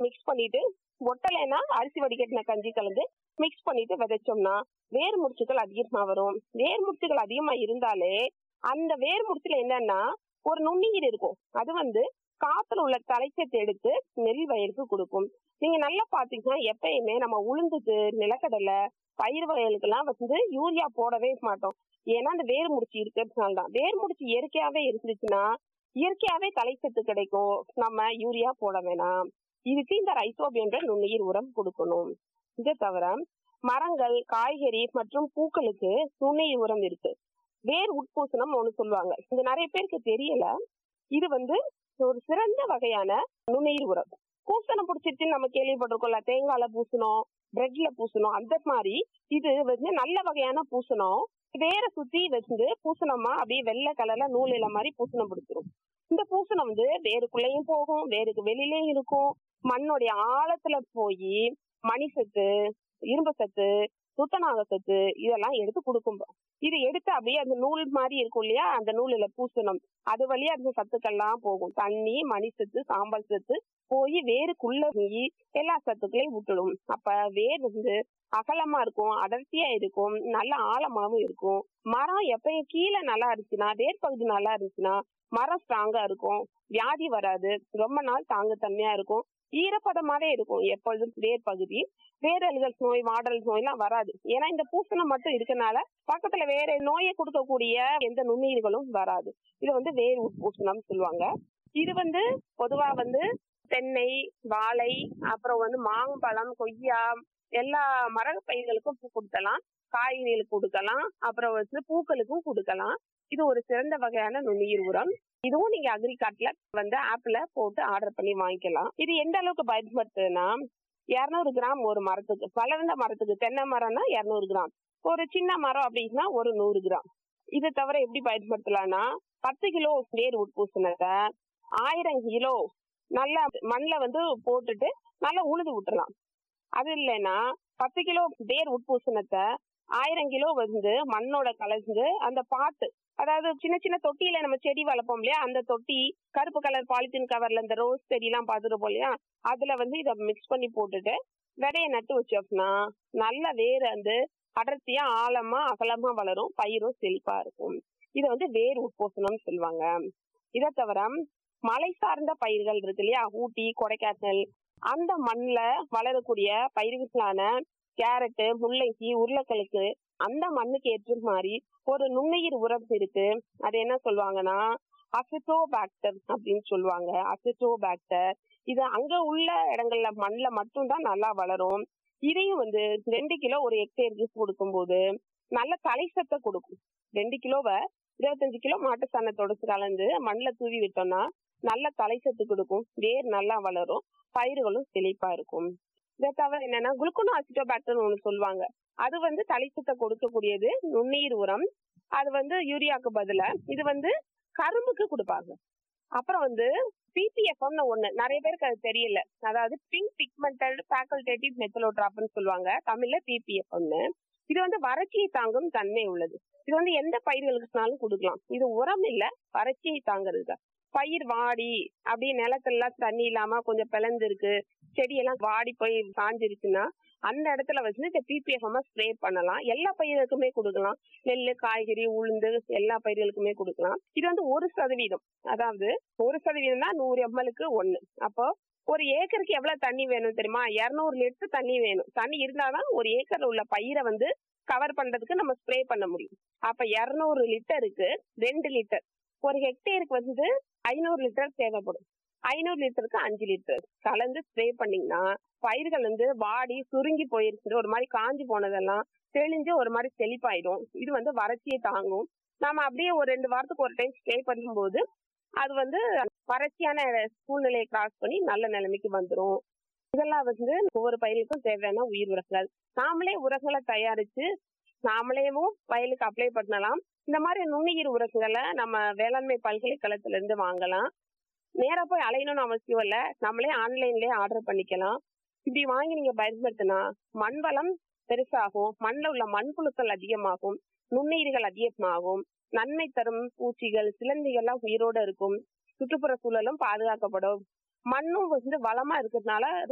mix பண்ணிட்டு ஒட்டலைன்னா அரிசி வடிகட்டின கஞ்சி கலந்து மிக்ஸ் பண்ணிட்டு விதைச்சோம்னா வேர் முடிச்சுகள் அதிகமா வரும் வேர் முடிச்சுகள் அதிகமா இருந்தாலே அந்த வேர் முடிச்சுல என்னன்னா ஒரு நுண்ணுயிர் இருக்கும் அது வந்து காத்துல உள்ள தலைச்சத்தை எடுத்து நெல் வயலுக்கு கொடுக்கும் நீங்க நல்லா பாத்தீங்கன்னா எப்பயுமே நம்ம உளுந்துக்கு நிலக்கடலை பயிர் வயலுக்கெல்லாம் வந்து யூரியா போடவே மாட்டோம் ஏன்னா அந்த வேர் முடிச்சு இருக்கிறதுனால தான் வேர் முடிச்சு இயற்கையாவே இருந்துச்சுன்னா இயற்கையாவே தலைச்சத்து கிடைக்கும் நம்ம யூரியா போட வேணாம் இதுக்கு இந்த ரைசோபியன்ற நுண்ணுயிர் உரம் கொடுக்கணும் இதை தவிர மரங்கள் காய்கறி மற்றும் பூக்களுக்கு நுண்ணுயிர் உரம் இருக்கு வேர் உட்பூசணம் ஒண்ணு சொல்லுவாங்க இது நிறைய பேருக்கு தெரியல இது வந்து ஒரு சிறந்த வகையான நுண்ணுயிர் உரம் பூசணம் பிடிச்சிருச்சுன்னு நம்ம கேள்விப்பட்டிருக்கோம்ல தேங்காயில பூசணும் பிரெட்ல பூசணும் அந்த மாதிரி இது வந்து நல்ல வகையான பூசணம் வேற சுத்தி வந்து பூசணமா அப்படியே வெள்ளை கலர்ல நூல் இலை மாதிரி பூசணம் பிடிச்சிரும் இந்த பூசணம் வந்து வேருக்குள்ளேயும் போகும் வேருக்கு வெளியிலயும் இருக்கும் மண்ணுடைய ஆழத்துல போய் மணி சத்து இரும்பு சத்து துத்தநாக சத்து இதெல்லாம் எடுத்து கொடுக்கும் இது எடுத்து அப்படியே அந்த நூல் மாதிரி இருக்கும் இல்லையா அந்த நூலில பூசணம் அது வழியா அந்த சத்துக்கள்லாம் போகும் தண்ணி மணி சத்து சாம்பல் சத்து போய் வேருக்குள்ள போய் எல்லா சத்துக்களையும் விட்டுடும் அப்ப வேர் வந்து அகலமா இருக்கும் அடர்த்தியா இருக்கும் நல்ல ஆழமாவும் இருக்கும் மரம் எப்பயும் கீழே நல்லா இருந்துச்சுன்னா வேர் பகுதி நல்லா இருந்துச்சுன்னா மரம் ஸ்ட்ராங்கா இருக்கும் வியாதி வராது ரொம்ப நாள் தாங்குத்தன்மையா இருக்கும் ஈரப்பதமாவே இருக்கும் எப்பொழுதும் வேர் பகுதி வேரல்கள் நோய் வாடல் நோய் எல்லாம் வராது ஏன்னா இந்த பூசணம் மட்டும் இருக்கனால பக்கத்துல வேற நோயை கொடுக்கக்கூடிய எந்த நுண்ணுயிர்களும் வராது இது வந்து வேர் உட்பூசணம் சொல்லுவாங்க இது வந்து பொதுவா வந்து தென்னை வாழை அப்புறம் வந்து மாம்பழம் கொய்யா எல்லா மர பயிர்களுக்கும் பூ கொடுக்கலாம் காய்கறிகளுக்கு கொடுக்கலாம் அப்புறம் வந்து பூக்களுக்கும் கொடுக்கலாம் இது ஒரு சிறந்த வகையான நுண்ணுயிர் உரம் இதுவும் நீங்க அக்ரிகார்ட்ல வந்து ஆப்ல போட்டு ஆர்டர் பண்ணி வாங்கிக்கலாம் இது எந்த அளவுக்கு பயன்படுத்துதுன்னா இருநூறு கிராம் ஒரு மரத்துக்கு வளர்ந்த மரத்துக்கு தென்னை மரம்னா இருநூறு கிராம் ஒரு சின்ன மரம் அப்படின்னா ஒரு நூறு கிராம் இது தவிர எப்படி பயன்படுத்தலாம்னா பத்து கிலோ வேர் உட்பூசணத்தை ஆயிரம் கிலோ நல்லா மண்ணில் வந்து போட்டுட்டு நல்லா உழுது விட்டுறலாம் அது இல்லைன்னா பத்து கிலோ வேர் உட்பூசணத்தை ஆயிரம் கிலோ வந்து மண்ணோட கலந்து அந்த பாட்டு அதாவது சின்ன சின்ன தொட்டியில நம்ம செடி வளர்ப்போம் இல்லையா அந்த தொட்டி கருப்பு கலர் பாலித்தீன் கவர்ல இந்த ரோஸ் செடி எல்லாம் பார்த்துருப்போம் இல்லையா அதுல வந்து இதை மிக்ஸ் பண்ணி போட்டுட்டு விதைய நட்டு வச்சோம்னா நல்ல வேர் வந்து அடர்த்தியா ஆழமா அகலமா வளரும் பயிரும் செழிப்பா இருக்கும் இதை வந்து வேர் உட்போசணம்னு சொல்லுவாங்க இதை தவிர மலை சார்ந்த பயிர்கள் இருக்கு இல்லையா ஊட்டி கொடைக்கானல் அந்த மண்ணுல வளரக்கூடிய பயிர்களான கேரட்டு முள்ளங்கி உருளைக்கிழங்கு அந்த மண்ணுக்கு ஏற்ற மாதிரி ஒரு நுண்ணுயிர் உரம் இருக்கு அது என்ன சொல்லுவாங்கன்னா அசிட்டோபாக்டர் அப்படின்னு சொல்லுவாங்க அசிட்டோபாக்டர் இது அங்க உள்ள இடங்கள்ல மண்ணுல மட்டும்தான் நல்லா வளரும் இதையும் வந்து ரெண்டு கிலோ ஒரு ஹெக்டேருக்கு கொடுக்கும்போது நல்ல தலைசத்தை கொடுக்கும் ரெண்டு கிலோவை இருபத்தஞ்சு கிலோ மாட்டு சாணத்தோட கலந்து மண்ணில் தூவி விட்டோம்னா நல்ல தலைசத்து கொடுக்கும் வேர் நல்லா வளரும் பயிர்களும் செழிப்பா இருக்கும் இதை தவிர என்னன்னா குளுக்கோனோ அசிட்டோபாக்டர் ஒன்று சொல்லுவாங்க அது வந்து தலைச்சத்தை கொடுக்கக்கூடியது நுண்ணீர் உரம் அது வந்து யூரியாவுக்கு பதிலா இது வந்து கரும்புக்கு கொடுப்பாங்க அப்புறம் வந்து பிபிஎஃப்னு ஒண்ணு நிறைய பேருக்கு அது தெரியல அதாவது பிங்க் பிக்மெண்டட் ஃபேக்கல்டேட்டிவ் மெத்தலோட்ராப்னு சொல்லுவாங்க தமிழ்ல பிபிஎஃப்னு இது வந்து வறட்சியை தாங்கும் தன்மை உள்ளது இது வந்து எந்த பயிர்களுக்குனாலும் கொடுக்கலாம் இது உரம் இல்ல வறட்சியை தாங்கிறது பயிர் வாடி அப்படியே நிலத்தெல்லாம் தண்ணி இல்லாம கொஞ்சம் பிளந்து இருக்கு செடியெல்லாம் வாடி போய் காஞ்சிருச்சுன்னா அந்த இடத்துல வச்சு இந்த பிபிஎஃப்எம் ஸ்ப்ரே பண்ணலாம் எல்லா பயிர்களுக்குமே கொடுக்கலாம் நெல் காய்கறி உளுந்து எல்லா பயிர்களுக்குமே கொடுக்கலாம் இது வந்து ஒரு சதவீதம் அதாவது ஒரு சதவீதம் தான் நூறு எம்எல்க்கு ஒண்ணு அப்போ ஒரு ஏக்கருக்கு எவ்வளவு தண்ணி வேணும் தெரியுமா இருநூறு லிட்டர் தண்ணி வேணும் தண்ணி இருந்தாதான் ஒரு ஏக்கர்ல உள்ள பயிரை வந்து கவர் பண்றதுக்கு நம்ம ஸ்ப்ரே பண்ண முடியும் அப்ப இருநூறு லிட்டருக்கு ரெண்டு லிட்டர் ஒரு ஹெக்டேருக்கு வந்து ஐநூறு லிட்டர் தேவைப்படும் ஐநூறு லிட்டருக்கு அஞ்சு லிட்டர் கலந்து ஸ்ப்ரே பண்ணீங்கன்னா பயிர்கள் வந்து வாடி சுருங்கி போயிருச்சு ஒரு மாதிரி காஞ்சி போனதெல்லாம் தெளிஞ்சு ஒரு மாதிரி செழிப்பாயிடும் இது வந்து வறட்சியை தாங்கும் நாம அப்படியே ஒரு ரெண்டு வாரத்துக்கு ஒரு டைம் ஸ்ப்ரே பண்ணும்போது அது வந்து வறட்சியான சூழ்நிலையை கிராஸ் பண்ணி நல்ல நிலைமைக்கு வந்துடும் இதெல்லாம் வந்து ஒவ்வொரு பயிர்களுக்கும் தேவையான உயிர் உரங்கள் நாமளே உரங்களை தயாரிச்சு நாமளேவும் வயலுக்கு அப்ளை பண்ணலாம் இந்த மாதிரி நுண்ணுயிர் உரங்களை நம்ம வேளாண்மை பல்கலைக்கழகத்துல இருந்து வாங்கலாம் நேரா போய் அலையணும்னு அவசியம் இல்ல நம்மளே ஆன்லைன்லயே ஆர்டர் பண்ணிக்கலாம் இப்படி வாங்கி நீங்க பயன்படுத்தினா மண் வளம் பெருசாகும் மண்ணில் உள்ள மண்புழுக்கள் அதிகமாகும் நுண்ணுயிர்கள் அதிகமாகும் நன்மை தரும் பூச்சிகள் சிலந்திகள்லாம் உயிரோட இருக்கும் சுற்றுப்புற சூழலும் பாதுகாக்கப்படும் மண்ணும் வந்து வளமா இருக்கிறதுனால